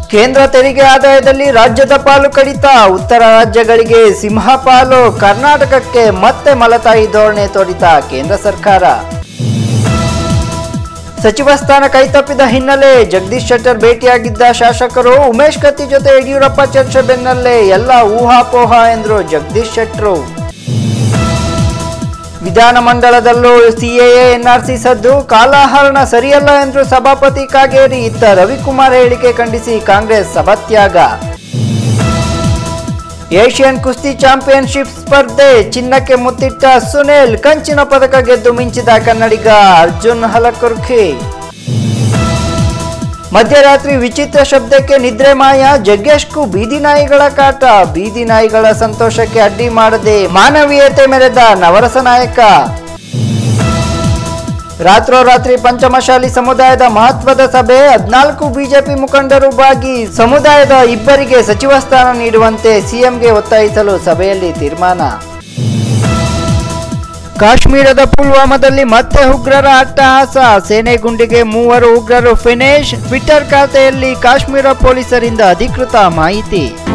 ಕೇಂದ್ರ ತೆರಿಗೆ ಆದಾಯದಲ್ಲಿ ರಾಜ್ಯದ ಪಾಲು ಕಡಿತ ಉತ್ತರ ರಾಜ್ಯಗಳಿಗೆ ಸಿಂಹ ಪಾಲು ಕರ್ನಾಟಕಕ್ಕೆ ಮತ್ತೆ ಮಲತಾಯಿ ಧೋರಣೆ ತೋರಿತ ಕೇಂದ್ರ ಸರ್ಕಾರ ಸಚಿವ ಸ್ಥಾನ ಕೈತಪ್ಪಿದ ಹಿನ್ನೆಲೆ ಜಗದೀಶ್ ಶೆಟ್ಟರ್ ಭೇಟಿಯಾಗಿದ್ದ ಶಾಸಕರು ಉಮೇಶ್ ಕತ್ತಿ ಜೊತೆ ಯಡಿಯೂರಪ್ಪ ಚರ್ಚೆ ಬೆನ್ನಲ್ಲೇ ಎಲ್ಲ ಊಹಾಪೋಹ ಎಂದರು ಜಗದೀಶ್ ಶೆಟ್ಟರು ವಿಧಾನಮಂಡಲದಲ್ಲೂ ಸಿಎಎ ಎನ್ಆರ್ಸಿ ಸದ್ದು ಕಾಲಹರಣ ಸರಿಯಲ್ಲ ಎಂದರು ಸಭಾಪತಿ ಕಾಗೇರಿ ಇತ್ತ ರವಿಕುಮಾರ್ ಹೇಳಿಕೆ ಖಂಡಿಸಿ ಕಾಂಗ್ರೆಸ್ ಸಭಾತ್ಯಾಗ ಏಷ್ಯನ್ ಕುಸ್ತಿ ಚಾಂಪಿಯನ್ಶಿಪ್ ಸ್ಪರ್ಧೆ ಚಿನ್ನಕ್ಕೆ ಮುತ್ತಿಟ್ಟ ಸುನಿಲ್ ಕಂಚಿನ ಪದಕ ಗೆದ್ದು ಮಿಂಚಿದ ಕನ್ನಡಿಗ ಅರ್ಜುನ್ ಹಲಕುರ್ಖಿ ಮಧ್ಯರಾತ್ರಿ ವಿಚಿತ್ರ ಶಬ್ದಕ್ಕೆ ನಿದ್ರೆ ಮಾಯ ಜಗ್ಗೇಶ್ಗೂ ಬೀದಿ ನಾಯಿಗಳ ಕಾಟ ಬೀದಿ ನಾಯಿಗಳ ಸಂತೋಷಕ್ಕೆ ಅಡ್ಡಿ ಮಾಡದೆ ಮಾನವೀಯತೆ ಮೆರೆದ ನವರಸ ನಾಯಕ ರಾತ್ರೋರಾತ್ರಿ ಪಂಚಮಶಾಲಿ ಸಮುದಾಯದ ಮಹತ್ವದ ಸಭೆ ಹದ್ನಾಲ್ಕು ಬಿಜೆಪಿ ಮುಖಂಡರು ಭಾಗಿ ಸಮುದಾಯದ ಇಬ್ಬರಿಗೆ ಸಚಿವ ಸ್ಥಾನ ನೀಡುವಂತೆ ಸಿಎಂಗೆ ಒತ್ತಾಯಿಸಲು ಸಭೆಯಲ್ಲಿ ತೀರ್ಮಾನ ಕಾಶ್ಮೀರದ ಪುಲ್ವಾಮಾದಲ್ಲಿ ಮತ್ತೆ ಉಗ್ರರ ಅಟ್ಟಹಾಸ ಸೇನೆ ಗುಂಡಿಗೆ ಮೂವರು ಉಗ್ರರು ಫಿನಿಶ್ ಟ್ವಿಟರ್ ಖಾತೆಯಲ್ಲಿ ಕಾಶ್ಮೀರ ಪೊಲೀಸರಿಂದ ಅಧಿಕೃತ ಮಾಹಿತಿ